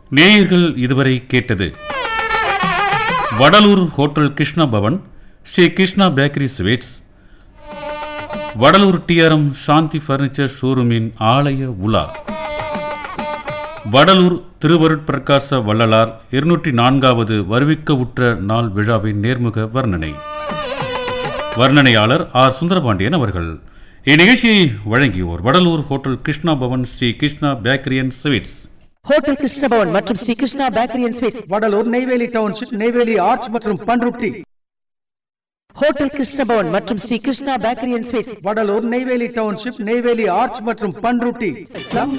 நேயர்கள் இதுவரை கேட்டது Vadalur hotel Krishna Bhavan Sri Krishna bakery sweets Vadalur TRM Shanthi furniture ஷோரூமின் ஆலய உலா வடலூர் திருவருட்பிரகாச வள்ளலார் இருநூற்றி நான்காவது வருவிக்க உற்ற நாள் விழாவின் நேர்முக வர்ணனை வர்ணனையாளர் ஆர் சுந்தரபாண்டியன் அவர்கள் இந்நிகழ்ச்சியை வழங்கியோர் Vadalur hotel Krishna Bhavan Sri Krishna bakery and sweets hotel Krishnabhavan மற்றும் Sri Krishna bakery and sweets Vadalur Neyveli township Neyveli arch மற்றும் பன்ருட்டி ஹோட்டல் கிருஷ்ணபவன் மற்றும் Sri Krishna bakery and sweets Vadalur Neyveli township Neyveli arch மற்றும் பன்ருட்டி